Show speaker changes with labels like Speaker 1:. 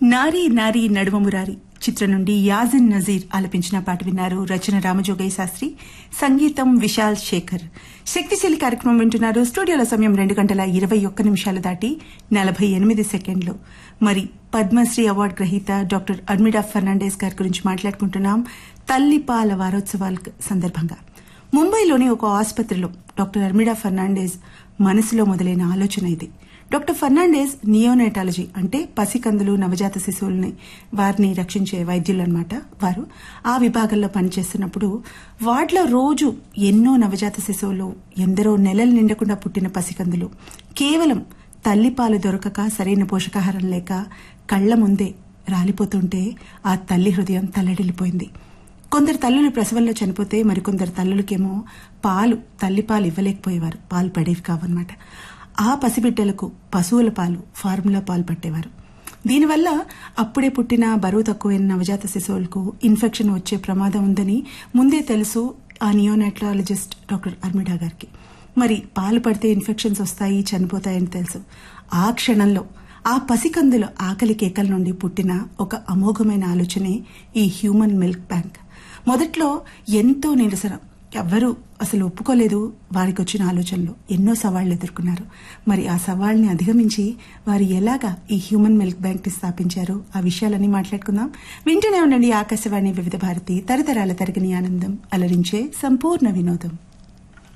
Speaker 1: నారీ నారీ నడుమ మురారి చిత్రం నుండి యాజిన్ నజీర్ ఆలపించిన పాట విన్నారు రచన రామజోగయ్య శాస్త్రి సంగీతం విశాల్ శేఖర్ శక్తిశీలి కార్యక్రమం వింటున్నారు స్టూడియోల సమయం రెండు గంటల ఇరవై ఒక్క నిమిషాలు దాటి నలభై ఎనిమిది సెకండ్లు మరి పద్మశ్రీ అవార్డు గ్రహీత డాక్టర్ అడ్మిడా ఫెర్నాండేస్ గారి గురించి మాట్లాడుకుంటున్నాం తల్లిపాల వారోత్సవాల సందర్భంగా ముంబైలోని ఒక ఆసుపత్రిలో డాక్టర్ అర్మిడా ఫెర్నాండేస్ మనసులో మొదలైన ఆలోచన ఇది డాక్టర్ ఫెర్నాండేస్ నియోనేటాలజీ అంటే పసికందులు నవజాత శిశువుల్ని వారిని రక్షించే వైద్యులు అనమాట వారు ఆ విభాగంలో పనిచేస్తున్నప్పుడు వాటిలో రోజు ఎన్నో నవజాత శిశువులు ఎందరో నెలలు నిండకుండా పుట్టిన పసికందులు కేవలం తల్లిపాలు దొరకక సరైన పోషకాహారం లేక కళ్ల ముందే రాలిపోతుంటే ఆ తల్లి హృదయం తల్లడిల్లిపోయింది కొందరు తల్లులు ప్రసవంలో చనిపోతే మరికొందరు తల్లులకేమో పాలు తల్లిపాలు ఇవ్వలేకపోయేవారు పాలు పడేవి కావన్నమాట ఆ పసిబిడ్డలకు పశువుల పాలు ఫార్ములా పాలు పట్టేవారు దీనివల్ల అప్పుడే పుట్టిన బరువు తక్కువైన నవజాత శిశువులకు ఇన్ఫెక్షన్ వచ్చే ప్రమాదం ఉందని ముందే తెలుసు ఆ నియోనెట్రాలజిస్ట్ డాక్టర్ అర్మిడా గారికి మరి పాలు పడితే ఇన్ఫెక్షన్స్ వస్తాయి చనిపోతాయని తెలుసు ఆ క్షణంలో ఆ పసికందుల ఆకలి కేకల నుండి పుట్టిన ఒక అమోఘమైన ఆలోచనే ఈ హ్యూమన్ మిల్క్ బ్యాంక్ మొదట్లో ఎంతో నిరసన ఎవ్వరూ అసలు ఒప్పుకోలేదు వారికి వచ్చిన ఆలోచనలు ఎన్నో సవాళ్లు ఎదుర్కొన్నారు మరి ఆ సవాళ్ని అధిగమించి వారు ఎలాగా ఈ హ్యూమన్ మిల్క్ బ్యాంక్ ని స్థాపించారో ఆ విషయాలన్నీ మాట్లాడుకుందాం వింటూనే ఉండండి ఆకాశవాణి వివిధ భారతి తరతరాల తరగని ఆనందం అలరించే సంపూర్ణ వినోదం